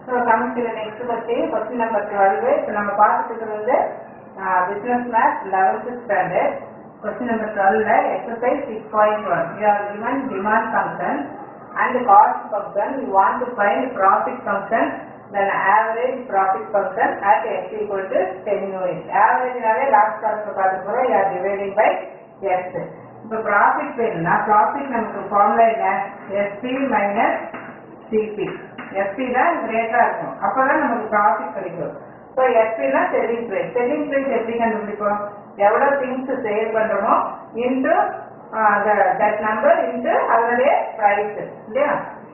So coming next question question number twelve இப்போ நம்ம பார்த்துட்டு இருக்கிறது வந்து business math eleventh standard question number டுவெல்ல exercise six point one you are given demand function and cost function you want to find profit function then average profit function at x equal to ten unit ஆவரேஜ்னாலே last கிளாஸ்ல பார்த்து போகிறோம் you are dividing by x இப்போ profit வேணும்னா profit நமக்கு formula என்ன SP minus CP SP தான் Greta இருக்கும் அப்பதான் நமக்கு ப்ராஃபிட் கிடைக்கும் ஸோ எஸ்பினா செல்லிங் ப்ரைஸ் செல்லிங் ப்ரைஸ் எப்படி கண்டுபிடிப்போம் எவ்வளோ திங்ஸ் சேல் பண்றோமோ இன்டு தட் நம்பர் இன்டு அதனுடைய ப்ரைஸ் இல்லையா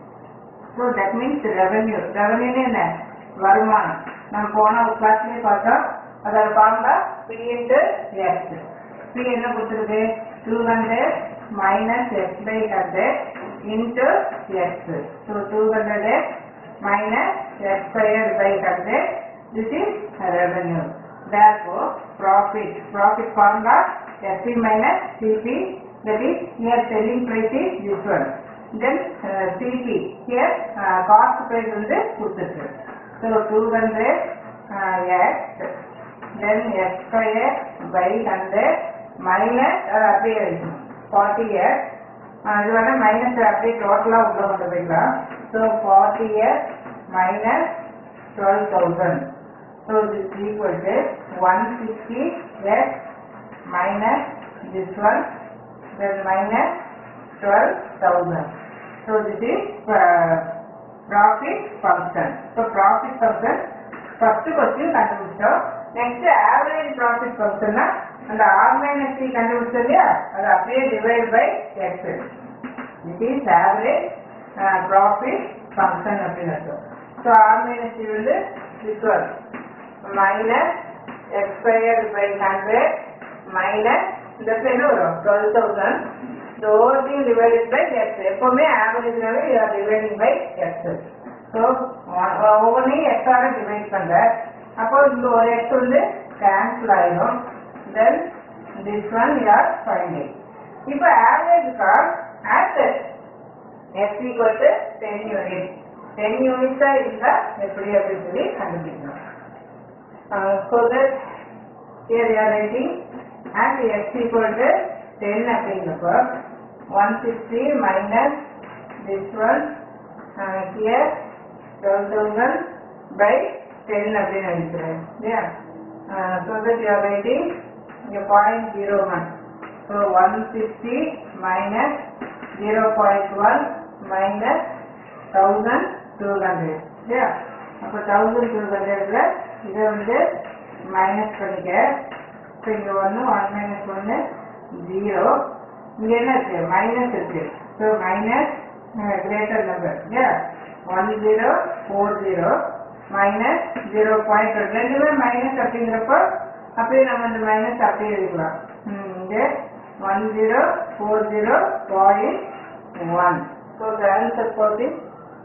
ஸோ தட் மீன்ஸ் ரெவன்யூ ரெவன்யூன்னு என்ன வருமானம் நம்ம போன கிளாஸ்லேயே பார்த்தோம் அதோட formula P into x P என்ன கொடுத்துருக்கு two hundred minus x by hundred into x so two hundred minus x squared by 100. This is revenue. Therefore, profit. Profit formula SP minus CP. That is here selling price is this one. Then uh, CP. Here uh, cost price வந்து கொடுத்துருக்கு. So 200 uh, x. Then x squared by 100 minus uh, அப்படியே எழுதணும். 40 x. Uh, இது வந்து minus அப்படியே டோட்டலா உள்ள கொண்டு போய்க்கலாம் so forty year minus twelve thousand so this equal to one sixty x minus this one then minus twelve thousand so this is profit function so profit function first question கண்டுபிடிச்சோம் next average profit ஃபங்க்ஷன்னா அந்த R minus C கண்டுபிடிச்சோம் இல்லையா அது அப்படியே divide by x it is average profit function அப்படின்னு அர்த்தம் so R minus C வந்து this one minus x square by hundred minus இந்த சைடு வரும் டுவெல் தௌசண்ட் ஸோ ஓவர்டிங் டிவைடட் பை எக்ஸ் எப்பவுமே ஆவரேஜ்னாவே you are dividing by x so ஒவ்வொன்றையும் எக்ஸாக டிவைட் பண்ணுற அப்போ இந்த ஒரு எக்ஸ் வந்து கேன்சல் ஆயிடும் then this one you are finding இப்போ average cost at x equal to ten unit ten யூனிட்ஸா இருந்தா எப்படி அப்படின்னு சொல்லி கண்டுபிடிக்கணும் so that here you are writing and x equal to ten அப்படிங்கிறப்போ one sixty minus this one here twelve thousand by ten அப்படின்னு நினைக்கிறேன் இல்லையா so that you are writing இங்கே point zero one so one sixty minus zero point one minus thousand two hundred இல்லையா அப்போ thousand two ஹண்ட்ரட்ல இதை வந்து minus பண்ணிக்க ஸோ இங்கே ஒன்று ஒன் மைனஸ் ஒன்று ஜீரோ இங்கே என்ன இருக்கு மைனஸ் இருக்கு ஸோ மைனஸ் கிரேட்டர் நம்பர் இல்லையா one zero four zero minus zero point ரெண்டுமே மைனஸ் அப்படிங்கிறப்போ அப்படியே நம்ம இந்த மைனஸ் அப்படியே எழுதிக்கலாம் ம், இங்கே one zero four zero point one so the answer for this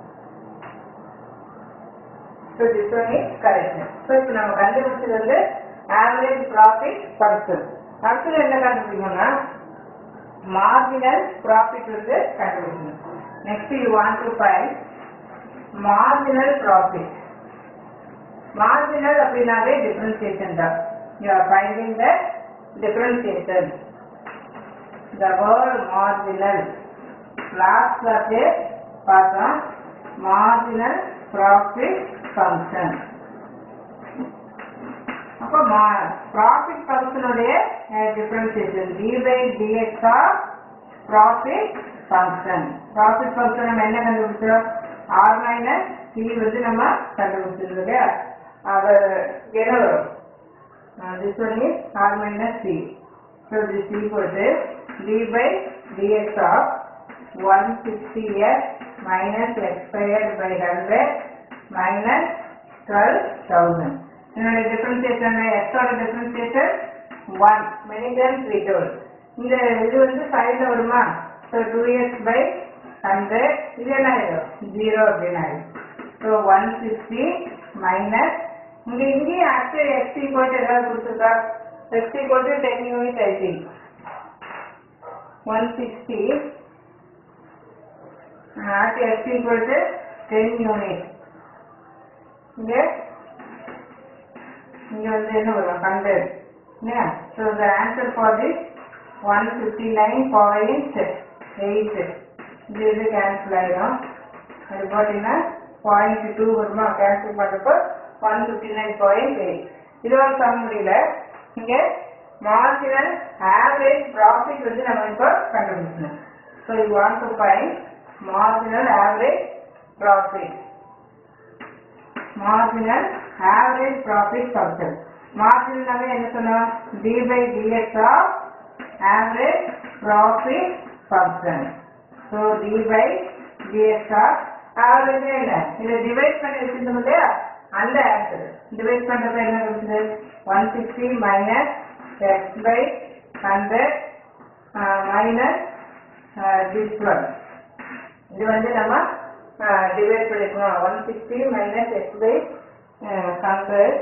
so this one is correction so இப்போ நம்ம கண்டுபிடிச்சது வந்து ஆவரேஜ் ப்ராஃபிட் ஃபங்க்ஷன் அடுத்தது என்ன கண்டுபிடிக்கணும்னா மார்ஜினல் ப்ராஃபிட் வந்து கண்டுபிடிக்கணும் next you want to find marginal profit marginal அப்படின்னாவே டிஃபரன்சியேஷன் தான் you are finding the differentiation the word marginal last கிளாஸே பார்த்தோம் மார்ஜினல் ப்ராஃபிட் ஃபங்க்ஷன் அப்போ ப்ராஃபிட் ஃபங்க்ஷனுடைய differentiation d by dx of profit function profit function நம்ம என்ன கண்டுபிடிச்சோம் R minus C வந்து நம்ம கண்டுபிடிச்சிருந்தோம் இல்லையா அது என்ன வரும் this one is R minus C so this equal to d by dx of one sixty x minus x square by hundred minus twelve thousand என்னுடைய டிஃபரன்சியேஷன் எக்ஸோட differentiation one many times three டோல் இந்த இது வந்து சைடில் வருமா so two x by hundred இது என்ன ஆயிடும் ஜீரோ அப்படின்னு ஆயிடும் ஸோ ஒன் சிக்ஸ்டி மைனஸ் இங்கே இங்கேயும் ஆக்சுவலி எக்ஸ் ஈக்குவல் ஏதாவது கொடுத்துருக்கா x equal to ten unit I think one sixty at x equal to 10 unit. இங்க இங்க வந்து என்ன வரும் ஹண்ட்ரட் இல்லையா so the answer for this one fifty nine point eight இது இது கேன்சல் ஆயிடும் அது பார்த்தீங்கன்னா பாயிண்ட் டூ வருமா கேன்சல் பண்ணுறப்போ one fifty nine point eight இது ஒரு சம்மரியில் இங்கே மார்ஜினல் ஆவரேஜ் ப்ராஃபிட் வந்து நம்ம இப்போ கண்டுபிடிக்கணும் so you want to find marginal average profit marginal average profit function. Marginal நாவே என்ன சொன்னோம் d by dx of average profit function. So d by dx of average என்ன இதை டிவைட் பண்ணி வச்சிருந்தோம் இல்லையா அந்த ஆன்சர் டிவைட் பண்றது என்ன இருக்குது one sixty minus x by hundred minus this one இது வந்து நம்ம டிவைட் பண்ணிக்கணும் one sixty minus x by hundred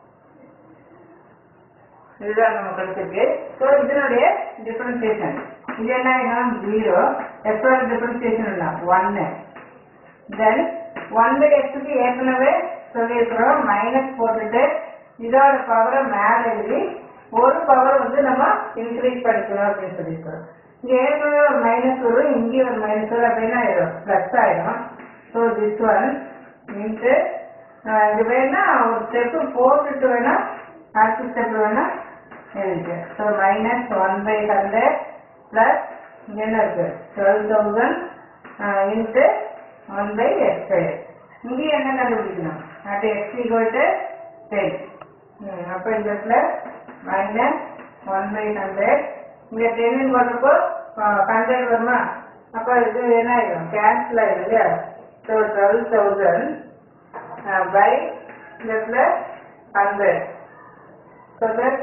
இதுதான் நம்ம கிடைச்சிருக்கு ஸோ இதனுடைய டிஃபரன்சியேஷன் இது என்ன ஆகும் ஜீரோ எக்ஸோட டிஃபரன்சியேஷன் இல்லை ஒன்னு தென் ஒன் பை எக்ஸுக்கு ஏற்கனவே சொல்லியிருக்கிறோம் மைனஸ் போட்டுட்டு இதோட பவரை மேலே எழுதி ஒரு பவர் வந்து நம்ம இன்க்ரீஸ் பண்ணிக்கணும் அப்படின்னு சொல்லியிருக்கிறோம் இங்க ஏற்கனவே ஒரு மைனஸ் வரும் இங்கே ஒரு மைனஸ் வரும் அப்படின்னா ஆயிடும் ப்ளஸ் ஆயிடும் ஸோ திஸ் ஒன் இன்ட்டு இது வேணா ஒரு ஸ்டெப்பு போட்டுட்டு வேணா அடுத்த ஸ்டெப் வேணா எழுதிக்க so minus one by hundred plus இங்கே என்ன இருக்கு twelve thousand into one by x இங்கே என்ன கண்டுபிடிக்கணும் at x equal to ten அப்போ இந்த இடத்துல மைனஸ் ஒன் பை ஹண்ட்ரட் இங்கே டென்னு போடுறப்போ ஹண்ட்ரட் வருமா அப்போ இது என்ன ஆயிடும் கேன்சல் ஆயிடும் இல்லையா ஸோ டுவெல் தௌசண்ட் பை இந்த இடத்துல ஹண்ட்ரட் ஸோ தட்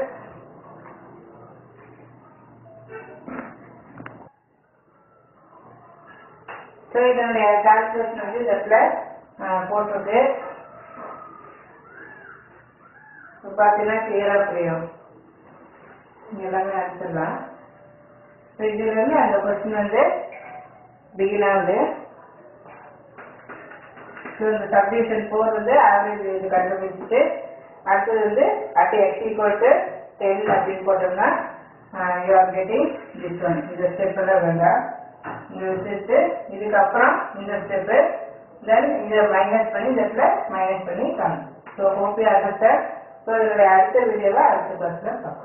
ஸோ இதனுடைய கால்குலேஷன் வந்து இந்த இடத்துல போட்டிருக்கு இப்போ பார்த்தீங்கன்னா கிளியராக புரியும் இங்க எல்லாமே அடிச்சிடலாம் ஸோ இதுல இருந்து அந்த கொஸ்டின் வந்து பிகின் ஆகுது ஸோ இந்த சப்டிவிஷன் ஃபோர் வந்து ஆவரேஜ் இது கண்டுபிடிச்சிட்டு அடுத்தது வந்து at x equal to ten அப்படின்னு போட்டோம்னா you are getting this one இந்த ஸ்டெப் எல்லாம் வேண்டாம் இங்கே வச்சுட்டு இதுக்கப்புறம் இந்த ஸ்டெப்பு தென் இதை மைனஸ் பண்ணி இந்த இடத்துல மைனஸ் பண்ணி காணும் so hope you understand so இதனுடைய அடுத்த வீடியோவை அடுத்த கிளாஸில் பார்க்கலாம்